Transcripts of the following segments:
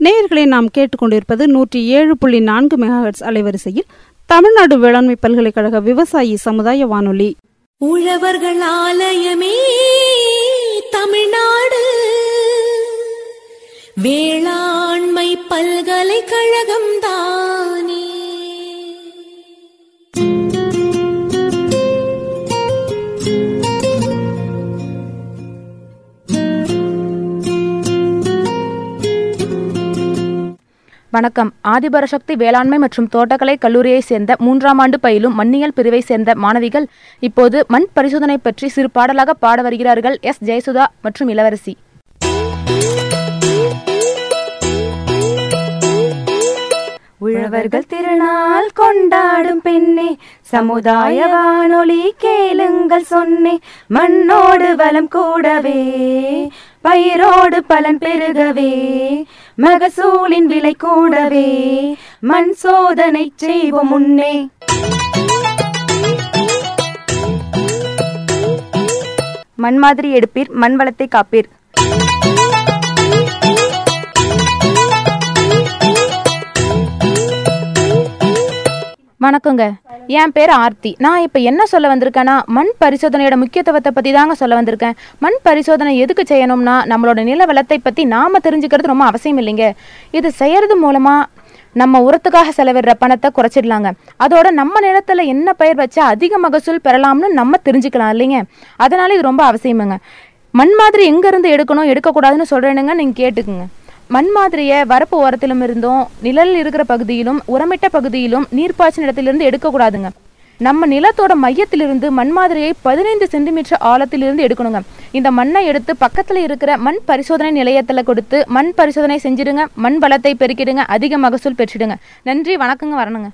நேயர்களை நாம் கேட்டுக்கொண்டிருப்பது நூற்றி ஏழு புள்ளி நான்கு மெகாஹெட்ஸ் அலைவரிசையில் தமிழ்நாடு வேளாண்மை பல்கலைக்கழக விவசாயி சமுதாய வானொலி உழவர்கள் ஆலயமே தமிழ்நாடு வேளாண்மை பல்கலைக்கழகம் தானே வணக்கம் ஆதிபரசக்தி வேளாண்மை மற்றும் தோட்டக்கலை கல்லூரியைச் சேர்ந்த மூன்றாம் ஆண்டு பயிலும் மண்ணியல் பிரிவை சேர்ந்த மாணவிகள் இப்போது மண் பரிசோதனை பற்றி சிறு பாடலாக பாட வருகிறார்கள் எஸ் ஜெயசுதா மற்றும் இளவரசி உழவர்கள் திருநாள் கொண்டாடும் பெண்ணே சமுதாய வானொலி கேளுங்கள் சொன்னே மண்ணோடு வளம் கூடவே பயிரோடு பலன் பெருகவே மகசூலின் விலை கூடவே மண் சோதனை செய்வோம் முன்னே மண் மாதிரி எடுப்பீர் மண் வளத்தை காப்பீர் வணக்கங்க என் பேர் ஆர்த்தி நான் இப்போ என்ன சொல்ல வந்திருக்கேன்னா மண் பரிசோதனையோட முக்கியத்துவத்தை பற்றி தாங்க சொல்ல வந்திருக்கேன் மண் பரிசோதனை எதுக்கு செய்யணும்னா நம்மளோட நில வளத்தை பற்றி நாம் தெரிஞ்சுக்கிறது ரொம்ப அவசியம் இல்லைங்க இது செய்யறது மூலமாக நம்ம உரத்துக்காக செலவிடுற பணத்தை குறைச்சிடலாங்க அதோட நம்ம நிலத்துல என்ன பயிர் வச்சா அதிக மகசூல் பெறலாம்னு நம்ம தெரிஞ்சுக்கலாம் இல்லைங்க அதனால இது ரொம்ப அவசியமுங்க மண் மாதிரி எங்கேருந்து எடுக்கணும் எடுக்கக்கூடாதுன்னு சொல்கிறேனுங்க நீங்கள் கேட்டுக்குங்க மண் மாதிரியை வரப்பு ஓரத்திலும் இருந்தும் நிழலில் இருக்கிற பகுதியிலும் உரமிட்ட பகுதியிலும் நீர்ப்பாய்ச்சின இடத்திலிருந்து எடுக்கக்கூடாதுங்க நம்ம நிலத்தோட மையத்திலிருந்து மண் மாதிரியை பதினைந்து சென்டிமீட்டர் ஆழத்திலிருந்து எடுக்கணுங்க இந்த மண்ணை எடுத்து பக்கத்தில் இருக்கிற மண் பரிசோதனை நிலையத்தில் கொடுத்து மண் பரிசோதனை செஞ்சிடுங்க மண் வளத்தை பெருக்கிடுங்க அதிக மகசூல் பெற்றிடுங்க நன்றி வணக்கங்க வரணுங்க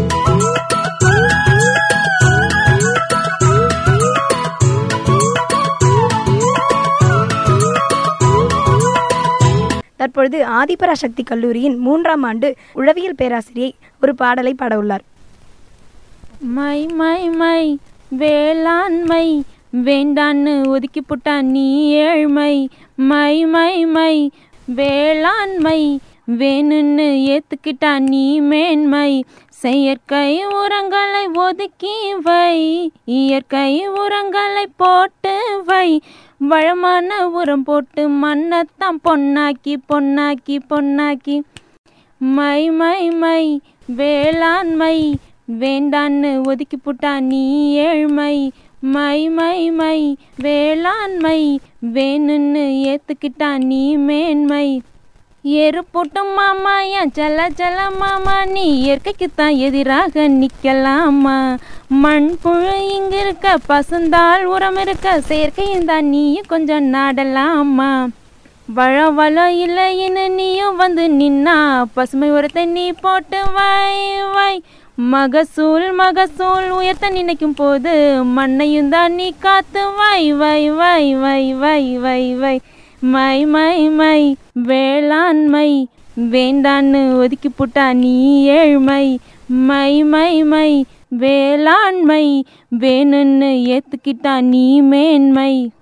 தற்பொழுது ஆதிபராசக்தி கல்லூரியின் மூன்றாம் ஆண்டு உளவியல் பேராசிரியை ஒரு பாடலை பாட உள்ளார் மை மை மை வேளாண்மை வேண்டான்னு ஒதுக்கி புட்டா நீ ஏழ்மை மை மை மை வேளாண்மை வேணுன்னு ஏத்துக்கிட்டா நீ மேன்மை செயற்கை உரங்களை ஒதுக்கி வை இயற்கை உரங்களை போட்டு வை வளமான உரம் போட்டு மண்ணைத்தான் பொன்னாக்கி பொன்னாக்கி பொன்னாக்கி மை மை மை வேளாண்மை வேண்டான்னு ஒதுக்கி புட்டா நீ ஏழ்மை மை மை மை வேளாண்மை வேணுன்னு ஏத்துக்கிட்டா நீ மேன்மை எரு போட்டும் மாமா என் செல்ல செல்ல மாமா நீ இயற்கைக்கு தான் எதிராக நிக்கலாமா மண் புழு இங்க இருக்க பசுந்தாள் உரம் இருக்க செயற்கையும் தான் நீயும் கொஞ்சம் நாடலாமா வள வள இல்லைன்னு நீயும் வந்து நின்னா பசுமை உரத்தை நீ போட்டு வை வை மகசூல் மகசூல் உயர்த்த நினைக்கும் போது மண்ணையும் தான் நீ காத்து வை வை வை வை வை வை வை மை மை மை வேளாண்மை வேண்டான்னு ஒதுக்கி புட்டா நீ ஏழ்மை மை மை மை வேளாண்மை வேணுன்னு ஏத்துக்கிட்டா நீ மேன்மை